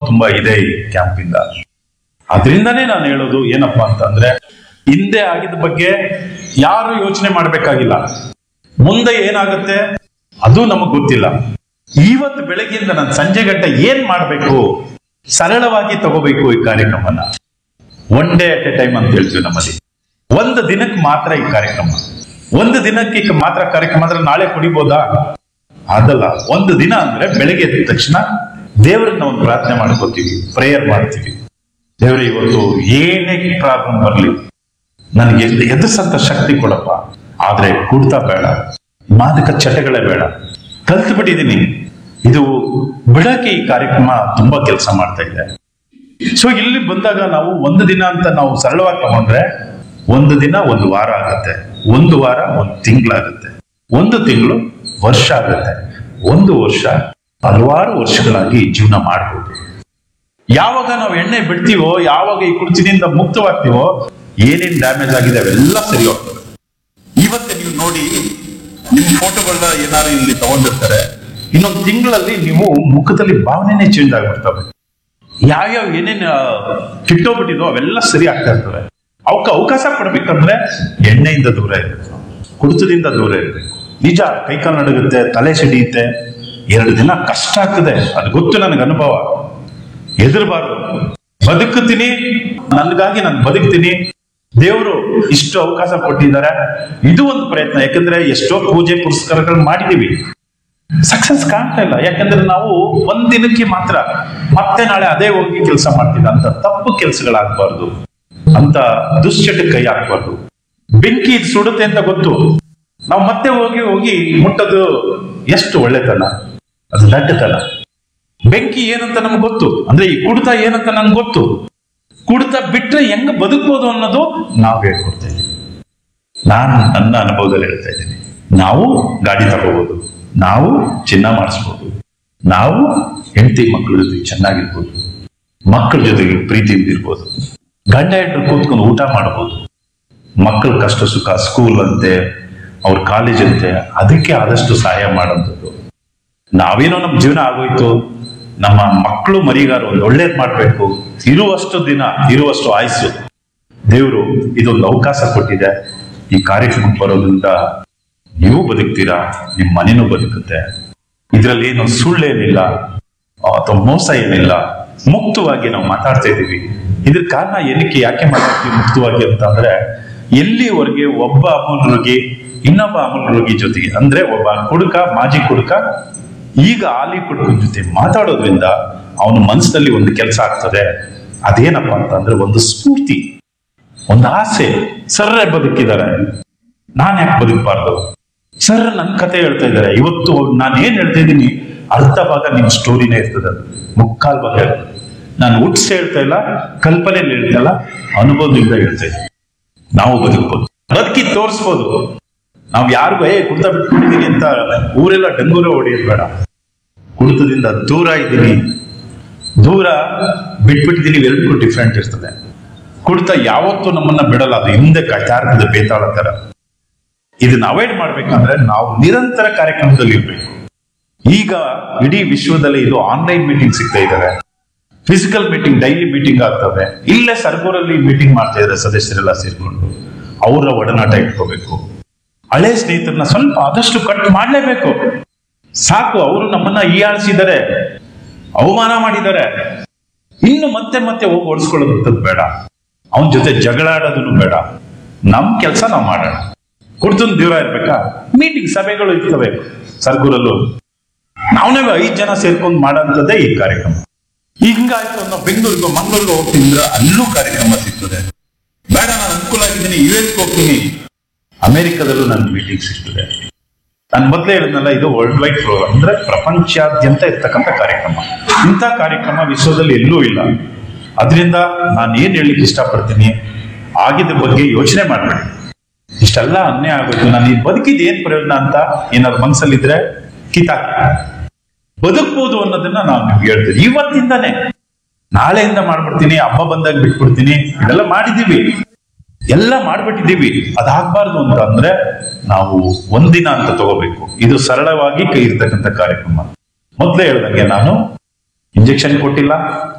ತುಂಬಾ ಇದೆ ಈ ಕ್ಯಾಂಪಿಂದ ಅದರಿಂದನೇ ನಾನು ಹೇಳೋದು ಏನಪ್ಪಾ ಅಂತಂದ್ರೆ ಹಿಂದೆ ಆಗಿದ ಬಗ್ಗೆ ಯಾರು ಯೋಚನೆ ಮಾಡ್ಬೇಕಾಗಿಲ್ಲ ಮುಂದೆ ಏನಾಗುತ್ತೆ ಅದು ನಮಗ್ ಗೊತ್ತಿಲ್ಲ ಇವತ್ತು ಬೆಳಗ್ಗೆಯಿಂದ ನಾನು ಸಂಜೆ ಗಂಟೆ ಏನ್ ಮಾಡ್ಬೇಕು ಸರಳವಾಗಿ ತಗೋಬೇಕು ಈ ಕಾರ್ಯಕ್ರಮನ one day at a time ಅಂತ ಹೇಳ್ತೀವಿ ನಮ್ಮಲ್ಲಿ ಒಂದು ದಿನಕ್ಕೆ ಮಾತ್ರ ಈ ಕಾರ್ಯಕ್ರಮ ಒಂದು ದಿನಕ್ಕೆ ಈ ಮಾತ್ರ ಕಾರ್ಯಕ್ರಮ ಅಂದ್ರೆ ನಾಳೆ ಕುಡಿಬೋದಾ ಅದಲ್ಲ ಒಂದು ದಿನ ಅಂದ್ರೆ ಬೆಳಗ್ಗೆ ಎದ್ದ ತಕ್ಷಣ ದೇವ್ರನ್ನ ಒಂದು ಪ್ರಾರ್ಥನೆ ಮಾಡ್ಕೋತೀವಿ ಪ್ರೇಯರ್ ಮಾಡ್ತೀವಿ ದೇವ್ರೆ ಇವತ್ತು ಏನೇ ಪ್ರಾಬ್ಲಮ್ ಬರ್ಲಿ ನನಗೆ ಎದುರಿಸಂತ ಶಕ್ತಿ ಕೊಡಪ್ಪ ಆದ್ರೆ ಕುಡ್ತಾ ಬೇಡ ಮಾದಕ ಚಟಗಳೇ ಬೇಡ ಕಲ್ತು ಬಿಟ್ಟಿದ್ದೀನಿ ಇದು ಬಿಡಕ್ಕೆ ಈ ಕಾರ್ಯಕ್ರಮ ತುಂಬಾ ಕೆಲಸ ಮಾಡ್ತಾ ಇದೆ ಸೊ ಇಲ್ಲಿ ಬಂದಾಗ ನಾವು ಒಂದು ದಿನ ಅಂತ ನಾವು ಸರಳವಾಗಿ ತಗೊಂಡ್ರೆ ಒಂದು ದಿನ ಒಂದು ವಾರ ಆಗುತ್ತೆ ಒಂದು ವಾರ ಒಂದು ತಿಂಗಳಾಗುತ್ತೆ ಒಂದು ತಿಂಗಳು ವರ್ಷ ಆಗುತ್ತೆ ಒಂದು ವರ್ಷ ಹಲವಾರು ವರ್ಷಗಳಾಗಿ ಜೀವನ ಮಾಡ್ಬೋದು ಯಾವಾಗ ನಾವು ಎಣ್ಣೆ ಬಿಡ್ತೀವೋ ಯಾವಾಗ ಈ ಕುರ್ಚಿನಿಂದ ಮುಕ್ತವಾಗ್ತೀವೋ ಏನೇನ್ ಡ್ಯಾಮೇಜ್ ಆಗಿದೆ ಅವೆಲ್ಲ ಸರಿ ಹೋಗ್ತವೆ ಇವತ್ತೇ ನೀವು ನೋಡಿ ನಿಮ್ ಫೋಟೋಗಳನ್ನ ಏನಾದ್ರು ಇಲ್ಲಿ ತಗೊಂಡಿರ್ತಾರೆ ಇನ್ನೊಂದು ತಿಂಗಳಲ್ಲಿ ನೀವು ಮುಖದಲ್ಲಿ ಭಾವನೆನೇ ಚೇಂಜ್ ಆಗ್ಬಿಡ್ತವೆ ಯಾವ್ಯಾವ ಏನೇನ್ ಆ, ಕಿಟ್ಟೋಗ್ಬಿಟ್ಟಿದೋ ಅವೆಲ್ಲ ಸರಿ ಆಗ್ತಾ ಇರ್ತವೆ ಅವಕ್ಕ ಅವಕಾಶ ಕೊಡ್ಬೇಕಂದ್ರೆ ಎಣ್ಣೆಯಿಂದ ದೂರ ಇರಬೇಕು ಕುಡಿತದಿಂದ ದೂರ ಇರಬೇಕು ನಿಜ ಕೈಕಾಲು ನಡುಗುತ್ತೆ ತಲೆ ಸಿಡಿಯುತ್ತೆ ಎರಡು ದಿನ ಕಷ್ಟ ಆಗ್ತದೆ ಅದು ಗೊತ್ತು ನನಗೆ ಅನುಭವ ಹೆದರ್ಬಾರ್ದು ಬದುಕುತ್ತೀನಿ ನನ್ಗಾಗಿ ನಾನು ಬದುಕ್ತೀನಿ ದೇವರು ಇಷ್ಟು ಅವಕಾಶ ಕೊಟ್ಟಿದ್ದಾರೆ ಇದು ಒಂದು ಪ್ರಯತ್ನ ಯಾಕಂದ್ರೆ ಎಷ್ಟೋ ಪೂಜೆ ಪುರಸ್ಕಾರಗಳು ಮಾಡಿದೀವಿ ಸಕ್ಸಸ್ ಕಾಣ್ತಾ ಇಲ್ಲ ಯಾಕಂದ್ರೆ ನಾವು ಒಂದ್ ದಿನಕ್ಕೆ ಮಾತ್ರ ಮತ್ತೆ ನಾಳೆ ಅದೇ ಹೋಗಿ ಕೆಲಸ ಮಾಡ್ತಿದ್ದ ಅಂತ ತಪ್ಪು ಕೆಲಸಗಳಾಗಬಾರ್ದು ಅಂತ ದುಶ್ಚಟಕ್ಕೆ ಕೈ ಹಾಕ್ಬಾರ್ದು ಬೆಂಕಿ ಇದ್ ಸುಡುತ್ತೆ ಅಂತ ಗೊತ್ತು ನಾವು ಮತ್ತೆ ಹೋಗಿ ಹೋಗಿ ಮುಟ್ಟೋದು ಎಷ್ಟು ಒಳ್ಳೆತನ ಅದು ದಡ್ಡತನ ಬೆಂಕಿ ಏನಂತ ನಮ್ಗೆ ಗೊತ್ತು ಅಂದ್ರೆ ಈ ಕುಡಿತ ಏನಂತ ನನ್ಗೆ ಗೊತ್ತು ಕುಡಿತ ಬಿಟ್ರೆ ಹೆಂಗ್ ಬದುಕ್ಬೋದು ಅನ್ನೋದು ನಾವು ಹೇಳ್ಕೊಡ್ತಾ ಇದ್ದೀವಿ ನಾನು ನನ್ನ ಅನುಭವದಲ್ಲಿ ಹೇಳ್ತಾ ಇದ್ದೀನಿ ನಾವು ಗಾಡಿ ತಗೋಬಹುದು ನಾವು ಚಿನ್ನ ಮಾಡಿಸ್ಬೋದು ನಾವು ಹೆಂಡತಿ ಮಕ್ಕಳ ಜೊತೆ ಚೆನ್ನಾಗಿರ್ಬೋದು ಮಕ್ಕಳ ಜೊತೆಗೆ ಪ್ರೀತಿಯಿಂದ ಇರ್ಬೋದು ಗಂಡ ಹೆಂಡರು ಕೂತ್ಕೊಂಡು ಊಟ ಮಾಡ್ಬೋದು ಮಕ್ಕಳ ಕಷ್ಟ ಸುಖ ಸ್ಕೂಲ್ ಅಂತೆ ಅವ್ರ ಕಾಲೇಜ್ ಅಂತೆ ಅದಕ್ಕೆ ಆದಷ್ಟು ಸಹಾಯ ಮಾಡೋಂಥದ್ದು ನಾವೇನೋ ನಮ್ಮ ಜೀವನ ಆಗೋಯ್ತು ನಮ್ಮ ಮಕ್ಕಳು ಮರಿಗಾರ ಒಂದು ಒಳ್ಳೇದ್ ಮಾಡ್ಬೇಕು ಇರುವಷ್ಟು ದಿನ ಇರುವಷ್ಟು ಆಯುಸ್ಸು ದೇವರು ಇದೊಂದು ಅವಕಾಶ ಕೊಟ್ಟಿದೆ ಈ ಕಾರ್ಯಕ್ರಮಕ್ಕೆ ಬರೋದ್ರಿಂದ ನೀವು ಬದುಕ್ತೀರಾ ನಿಮ್ಮ ಮನೆನೂ ಬದುಕುತ್ತೆ ಇದರಲ್ಲಿ ಏನು ಸುಳ್ಳೇನಿಲ್ಲ ಅಥವಾ ಮೋಸ ಏನಿಲ್ಲ ಮುಕ್ತವಾಗಿ ನಾವು ಮಾತಾಡ್ತಾ ಇದ್ದೀವಿ ಇದ್ರ ಕಾರಣ ಏನಕ್ಕೆ ಯಾಕೆ ಮಾತಾಡ್ತೀವಿ ಮುಕ್ತವಾಗಿ ಅಂತ ಅಂದ್ರೆ ಎಲ್ಲಿವರೆಗೆ ಒಬ್ಬ ಅಮೂಲ್ ರೋಗಿ ಇನ್ನೊಬ್ಬ ಅಮೂಲ್ ರೋಗಿ ಜೊತೆಗೆ ಅಂದ್ರೆ ಒಬ್ಬ ಕುಡುಕ ಮಾಜಿ ಕುಡುಕ ಈಗ ಆಲಿ ಕುಡುಕನ ಜೊತೆ ಮಾತಾಡೋದ್ರಿಂದ ಅವನ ಮನಸ್ಸಿನಲ್ಲಿ ಒಂದು ಕೆಲಸ ಆಗ್ತದೆ ಅದೇನಪ್ಪ ಅಂತಂದ್ರೆ ಒಂದು ಸ್ಫೂರ್ತಿ ಒಂದು ಆಸೆ ಸರ್ರೆ ಬದುಕಿದ್ದಾರೆ ನಾನ್ ಯಾಕೆ ಬದುಕಬಾರ್ದು ಸರ್ ನನ್ನ ಕತೆ ಹೇಳ್ತಾ ಇದ್ದಾರೆ ಇವತ್ತು ನಾನು ಏನ್ ಹೇಳ್ತಾ ಇದ್ದೀನಿ ಅರ್ಧ ಭಾಗ ನಿಮ್ ಸ್ಟೋರಿನೇ ಇರ್ತದೆ ಅದು ಮುಕ್ಕಾಲ್ ಭಾಗ ಇರ್ತದೆ ನಾನು ಹುಟ್ಸ್ ಹೇಳ್ತಾ ಇಲ್ಲ ಕಲ್ಪನೆಯಲ್ಲಿ ಹೇಳ್ತಾ ಇಲ್ಲ ಅನುಭವದಿಂದ ಹೇಳ್ತಾ ಇದ್ದೀನಿ ನಾವು ಬದುಕ್ಬೋದು ಬದುಕಿ ತೋರಿಸ್ಬೋದು ನಾವು ಯಾರಿಗೂ ಏ ಕುಡ್ತಾ ಬಿಟ್ಬಿಟ್ಟಿದೀನಿ ಅಂತ ಊರೆಲ್ಲ ಡಂಗೂರ ಹೊಡೆಯೋದು ಬೇಡ ಕುಡಿತದಿಂದ ದೂರ ಇದ್ದೀನಿ ದೂರ ಬಿಟ್ಬಿಟ್ಟಿದ್ದೀನಿ ಎರಡಕ್ಕೂ ಡಿಫ್ರೆಂಟ್ ಇರ್ತದೆ ಕುಡಿತ ಯಾವತ್ತೂ ನಮ್ಮನ್ನ ಬಿಡಲ್ಲ ಅದು ಹಿಂದೆ ಕಾಯ್ತಾ ಇರ್ತದೆ ಬೇತಾಳ ತರ ಇದನ್ನ ಅವಾಯ್ಡ್ ಮಾಡ್ಬೇಕಂದ್ರೆ ನಾವು ನಿರಂತರ ಕಾರ್ಯಕ್ರಮದಲ್ಲಿ ಇರ್ಬೇಕು ಈಗ ಇಡೀ ವಿಶ್ವದಲ್ಲಿ ಇದು ಆನ್ಲೈನ್ ಮೀಟಿಂಗ್ ಸಿಗ್ತಾ ಇದಾವೆ ಫಿಸಿಕಲ್ ಮೀಟಿಂಗ್ ಡೈಲಿ ಮೀಟಿಂಗ್ ಆಗ್ತವೆ ಇಲ್ಲೇ ಸರ್ಗೂರಲ್ಲಿ ಮೀಟಿಂಗ್ ಮಾಡ್ತಾ ಇದ್ದಾರೆ ಸದಸ್ಯರೆಲ್ಲ ಸೇರ್ಕೊಂಡು ಅವರ ಒಡನಾಟ ಇಟ್ಕೋಬೇಕು ಹಳೆ ಸ್ನೇಹಿತರನ್ನ ಸ್ವಲ್ಪ ಆದಷ್ಟು ಕಟ್ ಮಾಡ್ಲೇಬೇಕು ಸಾಕು ಅವರು ನಮ್ಮನ್ನ ಹೀಯಾಳಿಸಿದ್ದಾರೆ ಅವಮಾನ ಮಾಡಿದ್ದಾರೆ ಇನ್ನು ಮತ್ತೆ ಮತ್ತೆ ಹೋಗಿ ಓಡಿಸ್ಕೊಳ್ಳೋದು ಬೇಡ ಅವನ ಜೊತೆ ಜಗಳ ಆಡೋದನ್ನು ಬೇಡ ನಮ್ ಕೆಲಸ ನಾವು ಮಾಡೋಣ ಕುಡ್ತನ್ ದೂರ ಇರ್ಬೇಕಾ ಮೀಟಿಂಗ್ ಸಭೆಗಳು ಇರ್ತವೆ ಸರ್ಗೂರಲ್ಲೂ ನಾವೇ ಐದ್ ಜನ ಸೇರ್ಕೊಂಡು ಮಾಡೋಂಥದ್ದೇ ಈ ಕಾರ್ಯಕ್ರಮ ಹಿಂಗಾಯ್ತು ನಾವು ಬೆಂಗಳೂರಿಗೋ ಮಂಗಳೂರಿಗೋ ಹೋಗ್ತೀನಿ ಅಂದ್ರೆ ಅಲ್ಲೂ ಕಾರ್ಯಕ್ರಮ ಸಿಗ್ತದೆ ಬೇಡ ನಾನು ಅನುಕೂಲ ಆಗಿದ್ದೀನಿ ಯು ಎಸ್ ಹೋಗ್ತೀನಿ ಅಮೆರಿಕದಲ್ಲೂ ನನ್ಗೆ ಮೀಟಿಂಗ್ ಸಿಗ್ತದೆ ನಾನು ಮೊದಲೇ ಹೇಳಿದ್ನಲ್ಲ ಇದು ವರ್ಲ್ಡ್ ವೈಡ್ ಪ್ರೋಗ್ರಾಮ್ ಅಂದ್ರೆ ಪ್ರಪಂಚಾದ್ಯಂತ ಇರ್ತಕ್ಕಂಥ ಕಾರ್ಯಕ್ರಮ ಇಂಥ ಕಾರ್ಯಕ್ರಮ ವಿಶ್ವದಲ್ಲಿ ಎಲ್ಲೂ ಇಲ್ಲ ಅದರಿಂದ ನಾನು ಏನ್ ಹೇಳಲಿಕ್ಕೆ ಇಷ್ಟಪಡ್ತೀನಿ ಆಗಿದ ಬಗ್ಗೆ ಯೋಚನೆ ಮಾಡಬೇಡಿ ಇಷ್ಟೆಲ್ಲ ಅನ್ಯಾಯ ಆಗೋದು ನಾನು ಈ ಬದುಕಿದ್ ಏನ್ ಪ್ರಯೋಜನ ಅಂತ ಏನಾದ್ರು ಮನ್ಸಲ್ಲಿದ್ರೆ ಕಿತಾಕಿ ಬದುಕ್ಬೋದು ಅನ್ನೋದನ್ನ ನಾವು ನಿಮ್ಗೆ ಹೇಳ್ತೀವಿ ಇವತ್ತಿಂದಾನೇ ನಾಳೆಯಿಂದ ಮಾಡ್ಬಿಡ್ತೀನಿ ಹಬ್ಬ ಬಂದಾಗ ಬಿಟ್ಬಿಡ್ತೀನಿ ಇದೆಲ್ಲ ಮಾಡಿದೀವಿ ಎಲ್ಲ ಮಾಡ್ಬಿಟ್ಟಿದೀವಿ ಅದಾಗಬಾರ್ದು ಅಂತ ಅಂದ್ರೆ ನಾವು ಒಂದಿನ ಅಂತ ತಗೋಬೇಕು ಇದು ಸರಳವಾಗಿ ಕೈ ಇರ್ತಕ್ಕಂಥ ಕಾರ್ಯಕ್ರಮ ಮೊದಲೇ ಹೇಳ್ದಂಗೆ ನಾನು ಇಂಜೆಕ್ಷನ್ ಕೊಟ್ಟಿಲ್ಲ